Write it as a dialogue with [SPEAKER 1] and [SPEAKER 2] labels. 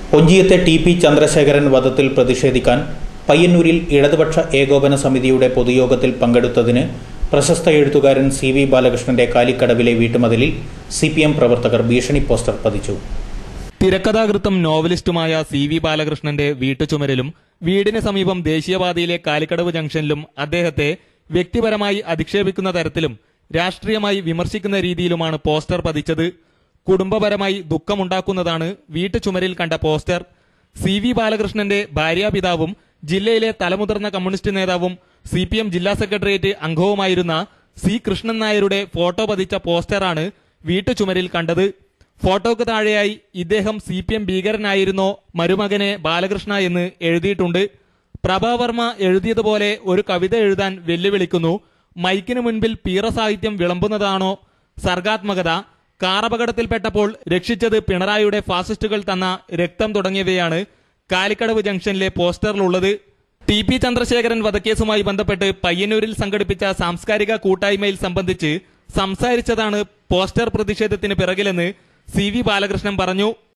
[SPEAKER 1] ഒഞ്ചിയത്തെ T P Chandrasekharan വധത്തിൽ പ്രതിഷേധിക്കാൻ പയ്യന്നൂരിൽ ഇടതുപക്ഷ ഏകോപന സമിതിയുടെ പൊതുയോഗത്തിൽ പങ്കെടുത്തതിന് പ്രശസ്ത എഴുത്തുകാരൻ സി വി ബാലകൃഷ്ണന്റെ കാലിക്കടവിലെ വീട്ടുമതിലിൽ സി പി എം പ്രവർത്തകർ ഭീഷണി പോസ്റ്റർ പതിച്ചു
[SPEAKER 2] തിരക്കഥാകൃത്തും നോവലിസ്റ്റുമായ സി വി ബാലകൃഷ്ണന്റെ വീട്ടുചുമരിലും വീടിന് സമീപം ദേശീയപാതയിലെ കാലിക്കടവ് ജംഗ്ഷനിലും അദ്ദേഹത്തെ വ്യക്തിപരമായി അധിക്ഷേപിക്കുന്ന തരത്തിലും രാഷ്ട്രീയമായി വിമർശിക്കുന്ന രീതിയിലുമാണ് പോസ്റ്റർ പതിച്ചത് കുടുംബപരമായി ദുഃഖമുണ്ടാക്കുന്നതാണ് വീട്ടുചുമരിൽ കണ്ട പോസ്റ്റർ സി വി ബാലകൃഷ്ണന്റെ ഭാര്യാപിതാവും ജില്ലയിലെ തലമുതിർന്ന കമ്മ്യൂണിസ്റ്റ് നേതാവും സി പി എം ജില്ലാ സെക്രട്ടേറിയറ്റ് അംഗവുമായിരുന്ന സി കൃഷ്ണൻ നായരുടെ ഫോട്ടോ പതിച്ച പോസ്റ്ററാണ് വീട്ടുചുമരിൽ കണ്ടത് ഫോട്ടോക്ക് താഴെയായി ഇദ്ദേഹം സി പി എം ഭീകരനായിരുന്നോ മരുമകനെ ബാലകൃഷ്ണ എന്ന് എഴുതിയിട്ടുണ്ട് പ്രഭാവർമ്മ എഴുതിയതുപോലെ ഒരു കവിത എഴുതാൻ വെല്ലുവിളിക്കുന്നു മൈക്കിന് മുൻപിൽ പീറ സാഹിത്യം വിളമ്പുന്നതാണോ സർഗാത്മകത കാറപകടത്തിൽപ്പെട്ടപ്പോൾ രക്ഷിച്ചത് പിണറായിയുടെ ഫാസിസ്റ്റുകൾ തന്ന രക്തം തുടങ്ങിയവയാണ് കാലിക്കടവ് ജംഗ്ഷനിലെ പോസ്റ്ററിലുള്ളത് ടി പി ചന്ദ്രശേഖരൻ വധക്കേസുമായി ബന്ധപ്പെട്ട് പയ്യന്നൂരിൽ സംഘടിപ്പിച്ച സാംസ്കാരിക കൂട്ടായ്മയിൽ സംബന്ധിച്ച് സംസാരിച്ചതാണ് പോസ്റ്റർ പ്രതിഷേധത്തിന് പിറകിലെന്ന് സി വി ബാലകൃഷ്ണൻ പറഞ്ഞു